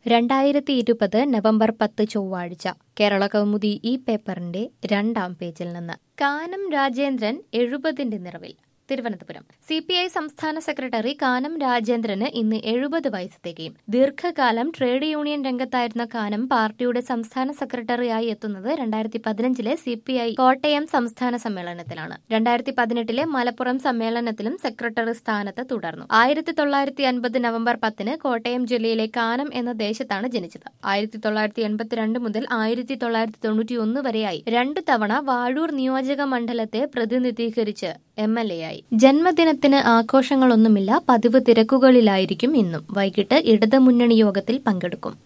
രണ്ടായിരത്തി ഇരുപത് നവംബർ പത്ത് ചൊവ്വാഴ്ച കേരള കൗമുദി ഈ പേപ്പറിന്റെ രണ്ടാം പേജിൽ നിന്ന് കാനം രാജേന്ദ്രൻ എഴുപതിന്റെ നിറവിൽ തിരുവനന്തപുരം സി പി ഐ സംസ്ഥാന സെക്രട്ടറി കാനം രാജേന്ദ്രന് ഇന്ന് എഴുപത് വയസ്സ് തികയും ദീർഘകാലം ട്രേഡ് യൂണിയൻ രംഗത്തായിരുന്ന കാനം പാർട്ടിയുടെ സംസ്ഥാന സെക്രട്ടറിയായി എത്തുന്നത് രണ്ടായിരത്തി പതിനഞ്ചിലെ സി പി ഐ കോട്ടയം സംസ്ഥാന സമ്മേളനത്തിലാണ് രണ്ടായിരത്തി പതിനെട്ടിലെ മലപ്പുറം സമ്മേളനത്തിലും സെക്രട്ടറി സ്ഥാനത്ത് തുടർന്നു ആയിരത്തി തൊള്ളായിരത്തി അൻപത് നവംബർ പത്തിന് കോട്ടയം ജില്ലയിലെ കാനം എന്ന ദേശത്താണ് ജനിച്ചത് ആയിരത്തി തൊള്ളായിരത്തി എൺപത്തിരണ്ട് മുതൽ ആയിരത്തി തൊള്ളായിരത്തി തൊണ്ണൂറ്റി ഒന്ന് വരെയായി രണ്ടു തവണ വാഴൂർ നിയോജക മണ്ഡലത്തെ പ്രതിനിധീകരിച്ച് എം എൽ എ ആയി ജന്മദിനത്തിന് ആഘോഷങ്ങളൊന്നുമില്ല പതിവ് തിരക്കുകളിലായിരിക്കും ഇന്നും വൈകിട്ട് ഇടതുമുന്നണി യോഗത്തിൽ പങ്കെടുക്കും